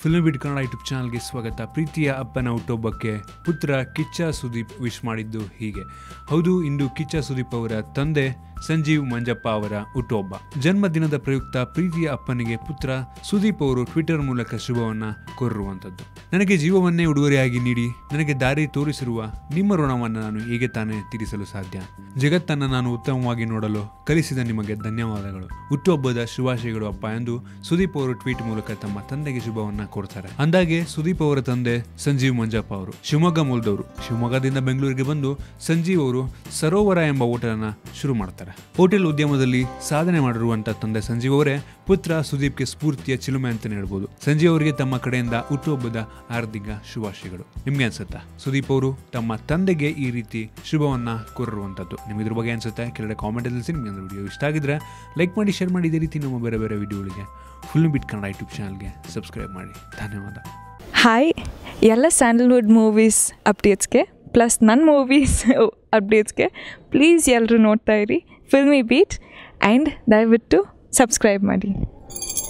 film ಬಿಟ್ Kannada YouTube ಚಾನಲ್ಗೆ ಸ್ವಾಗತ ಪ್ರೀತಿಯ ಅಪ್ಪನ ಹುಟ್ಟೊಬ್ಬಕ್ಕೆ ಪುತ್ರ ಕಿಚ್ಚ ಸುದೀಪ್ ವಿಶ್ ಮಾಡಿದ್ದು ಹೀಗೆ ಹೌದು ಇಂದು ಕಿಚ್ಚ ಸುದೀಪ್ ಅವರ ತಂದೆ ಸಂಜೀವ್ ಮಂಜಪ್ಪ ಅವರ ಹುಟ್ಟುಹಬ್ಬ ಜನ್ಮದಿನದ ಪ್ರಯುಕ್ತ ಪ್ರೀತಿಯ ಅಪ್ಪನಿಗೆ ಪುತ್ರ ಸುದೀಪ್ ಅವರು ಟ್ವಿಟರ್ ಮೂಲಕ ಶುಭವನ್ನ ಕೋರಿರುವಂಥದ್ದು ನನಗೆ ಜೀವವನ್ನೇ ಉಡುಗೊರೆಯಾಗಿ ನೀಡಿ ನನಗೆ ದಾರಿ ತೋರಿಸಿರುವ ನಿಮ್ಮ ಋಣವನ್ನು ನಾನು ಹೇಗೆ ತಾನೇ ತೀರಿಸಲು ಸಾಧ್ಯ ಜಗತ್ತನ್ನು ನಾನು ಉತ್ತಮವಾಗಿ ನೋಡಲು ಕಲಿಸಿದ ನಿಮಗೆ ಧನ್ಯವಾದಗಳು ಹುಟ್ಟುಹಬ್ಬದ ಶುಭಾಶಯಗಳು ಅಪ್ಪ ಎಂದು ಸುದೀಪ್ ಅವರು ಟ್ವೀಟ್ ಮೂಲಕ ತಮ್ಮ ತಂದೆಗೆ ಶುಭವನ್ನ ಕೋರ್ತಾರೆ ಅಂದಾಗೆ ಸುದೀಪ್ ಅವರ ತಂದೆ ಸಂಜೀವ್ ಮಂಜಪ್ಪ ಅವರು ಶಿವಮೊಗ್ಗ ಮೂಲದವರು ಶಿವಮೊಗ್ಗದಿಂದ ಬೆಂಗಳೂರಿಗೆ ಬಂದು ಸಂಜೀವ್ ಅವರು ಸರೋವರ ಎಂಬ ಹೋಟೆಲ್ ಅನ್ನ ಶುರು ಮಾಡ್ತಾರೆ ಹೋಟೆಲ್ ಉದ್ಯಮದಲ್ಲಿ ಸಾಧನೆ ಮಾಡಿರುವಂತ ತಂದೆ ಸಂಜೀವ್ ಅವರೇ ಪುತ್ರ ಸುದೀಪ್ಗೆ ಸ್ಫೂರ್ತಿಯ ಚಿಲುಮೆ ಅಂತಾನೆ ಹೇಳ್ಬೋದು ಸಂಜೀವ್ ಅವರಿಗೆ ತಮ್ಮ ಕಡೆಯಿಂದ ಹುಟ್ಟುಹಬ್ಬದ ಹಾರ್ದಿಕ ಶುಭಾಶಯಗಳು ನಿಮ್ಗೆ ಅನ್ಸುತ್ತಾ ಸುದೀಪ್ ಅವರು ತಮ್ಮ ತಂದೆಗೆ ಈ ರೀತಿ ಶುಭವನ್ನ ಕೋರಿರುವಂಥದ್ದು ನಿಮ್ಗೆ ಇದ್ರ ಬಗ್ಗೆ ಅನ್ಸುತ್ತೆ ಕೆಳಗಡೆ ಕಾಮೆಂಟ್ ತಿಳಿಸಿ ನಿಮ್ಗೆ ಅಂದ್ರೆ ವಿಡಿಯೋ ಇಷ್ಟ ಆಗಿದ್ರೆ ಲೈಕ್ ಮಾಡಿ ಶೇರ್ ಮಾಡಿ ಇದೇ ರೀತಿ ನಮ್ಮ ಬೇರೆ ಬೇರೆ ವಿಡಿಯೋಗಳಿಗೆ ಫುಲ್ ಬಿಟ್ ಕನ್ನಡ ಯೂಟ್ಯೂಬ್ ಚಾನಲ್ಗೆ ಸಬ್ಸ್ಕ್ರೈಬ್ ಮಾಡಿ ಧನ್ಯವಾದ ಹಾಯ್ ಎಲ್ಲ ಸ್ಯಾಂಡಲ್ವುಡ್ ಮೂವೀಸ್ ಅಪ್ಡೇಟ್ಸ್ಗೆ ಪ್ಲಸ್ ನನ್ನ ಮೂವೀಸ್ ಅಪ್ಡೇಟ್ಸ್ಗೆ ಪ್ಲೀಸ್ ಎಲ್ಲರೂ ನೋಡ್ತಾ ಇರಿ ಫಿಲ್ಮಿ ಬೀಟ್ ಆ್ಯಂಡ್ ದಯವಿಟ್ಟು ಸಬ್ಸ್ಕ್ರೈಬ್ ಮಾಡಿ